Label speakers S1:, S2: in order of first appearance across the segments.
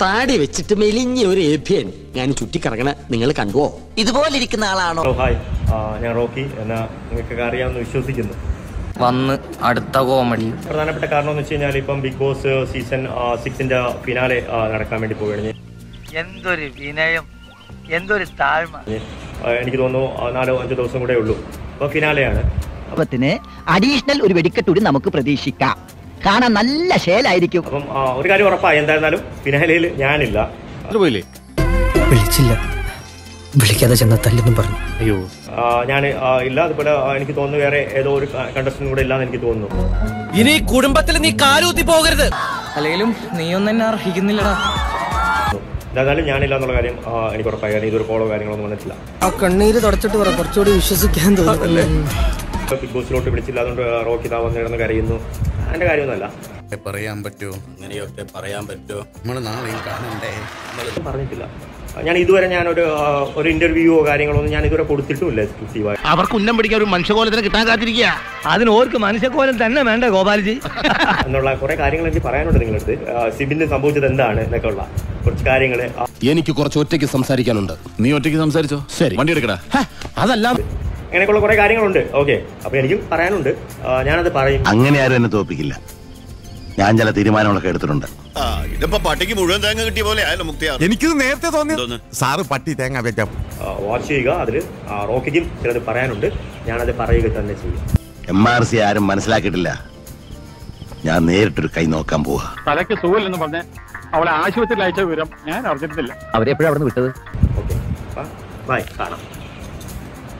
S1: താടി വെച്ചിട്ട് മെലിഞ്ഞ ഒരു ഏഭ്യൻ ഞാൻ ചുറ്റിക്കറങ്ങണ നിങ്ങൾ കണ്ടുവോ
S2: ഇതുപോലെ ഇരിക്കുന്ന ആളാണോ
S3: ഹലോ ഹായ് ആ, ഞാൻ റോക്കി എന്നാ നിങ്ങൾക്കൊക്കെ അറിയാമെന്ന് വിശ്വസിക്കുന്നു
S4: വന്ന് അടുത്ത കോമഡി
S3: പ്രധാനപ്പെട്ട കാരണം എന്ന് വെച്ച് കഴിഞ്ഞാൽ ഇപ്പം ബിഗ് ബോസ് സീസൺ സിക്സിന്റെ ഫിനാലെ നടക്കാൻ വേണ്ടി പോവുകയാണ്
S5: എന്തൊരു വിനയം എന്തൊരു താഴ്മ
S3: ആ, എനിക്ക് തോന്നുന്നു ആ, നാലോ അഞ്ചോ ദിവസം കൂടെ ഉള്ളൂ അപ്പോൾ ഫിനാലെയാണ്
S6: ത്തിന് അഡീഷണൽ ഒരു വെടിക്കെട്ടൂടി നമുക്ക് പ്രതീക്ഷിക്കാം കാണാൻ നല്ല ശേലായിരിക്കും
S3: അപ്പം ആ, ഒരു കാര്യം ഉറപ്പായി എന്തായിരുന്നാലും ഫിനാലയിൽ ഞാനില്ല
S7: വിളിച്ചില്ല വിളിക്കാതെ ചെന്ന തല്ലെന്നും പറഞ്ഞു
S3: ആ, ഞാൻ ആ, ഇല്ല അതുപോലെ ആ, എനിക്ക് തോന്നുന്നു വേറെ ഏതോ ഒരു കണ്ടസ്റ്റന്റ് കൂടെ ഇല്ലാന്ന് എനിക്ക് തോന്നുന്നു
S8: ഇനി കുടുംബത്തിൽ നീ കാലൂത്തി പോകരുത്
S4: അല്ലെങ്കിലും നീയൊന്നും എന്നെ അർഹിക്കുന്നില്ലടാ
S3: എന്തായാലും ഞാനില്ല എന്നുള്ള കാര്യം ആ, എനിക്ക് ഉറപ്പായി കാരണം ഇതൊരു കോളോ കാര്യങ്ങളൊന്നും വന്നിട്ടില്ല
S7: ആ കണ്ണീര് തുടച്ചിട്ട് പറ കുറച്ചുകൂടി വിശ്വസിക്കാൻ തോന്നുന്നല്ലേ
S3: ബിഗ് ബോസിലോട്ട് വിളിച്ചില്ല അതുകൊണ്ട് റോക്കി താ വന്നിരുന്ന് കരയുന്നു അതിന്റെ കാര്യമൊന്നുമല്ല
S9: പറയാൻ പറ്റുമോ അങ്ങനെയൊക്കെ പറയാൻ പറ്റുമോ നമ്മൾ നാളെയും കാണണ്ടേ
S3: ഒന്നും പറഞ്ഞിട്ടില്ല ഞാൻ ഇതുവരെ ഞാനൊരു ആ, ഒരു ഇന്റർവ്യൂവോ കാര്യങ്ങളൊന്നും ഞാൻ ഇതുവരെ കൊടുത്തിട്ടുമില്ല എക്സ്ക്ലൂസീവായി
S8: അവർക്ക് ഉന്നം പിടിക്കാൻ ഒരു മനുഷ്യകോലത്തിന് കിട്ടാൻ കാത്തിരിക്കുക
S5: അതിന് ഓർക്ക് മനുഷ്യക്കോലം തന്നെ വേണ്ട ഗോപാൽജി
S3: എന്നുള്ള കുറെ കാര്യങ്ങൾ എനിക്ക് പറയാനുണ്ട് നിങ്ങളടുത്ത് ആ, സിബിന് സംഭവിച്ചത് എന്താണ് എന്നൊക്കെ ഉള്ള കുറച്ച് കാര്യങ്ങൾ
S1: എനിക്ക് കുറച്ച് ഒറ്റയ്ക്ക് സംസാരിക്കാനുണ്ട്
S9: നീ ഒറ്റയ്ക്ക് സംസാരിച്ചോ
S1: ശരി.
S9: വണ്ടി എടുക്കടാ
S1: അതല്ല
S3: അങ്ങനെയൊക്കെയുള്ള കുറെ കാര്യങ്ങളുണ്ട് ഓക്കെ അപ്പൊ എനിക്കും പറയാനുണ്ട് ആ, ഞാനത് പറയും
S10: അങ്ങനെ ആരും എന്നെ തോപ്പിക്കില്ല ഞാൻ ചില തീരുമാനങ്ങളൊക്കെ എടുത്തിട്ടുണ്ട്
S9: ഇതിപ്പോ പട്ടിക്ക് മുഴുവൻ തേങ്ങ കിട്ടിയ പോലെ ആയാലും മുക്തിയാ
S11: എനിക്കിത് നേരത്തെ തോന്നി
S9: എന്തോന്ന്?
S11: സാറ് പട്ടി തേങ്ങ വെക്കാം
S3: വാച്ച് ചെയ്യുക അതിൽ റോക്കിക്കും ചിലത് പറയാനുണ്ട് ഞാനത് പറയുക തന്നെ ചെയ്യും
S10: എം ആർ സി ആരും മനസ്സിലാക്കിയിട്ടില്ല ഞാൻ നേരിട്ടൊരു കൈ നോക്കാൻ പോവാ
S8: തലയ്ക്ക് സുഖമില്ലെന്ന് പറഞ്ഞ് അവളെ ആശുപത്രിയിൽ അയച്ച വിവരം ഞാൻ അറിഞ്ഞിട്ടില്ല
S6: അവരെപ്പോഴും അവിടെ വിട്ടത്
S3: ഓക്കെ ബൈ കാണാം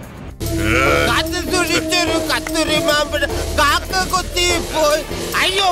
S8: കത്തൊരു മാമ്പഴ കാക്ക കൊത്തി പോയി അയ്യോ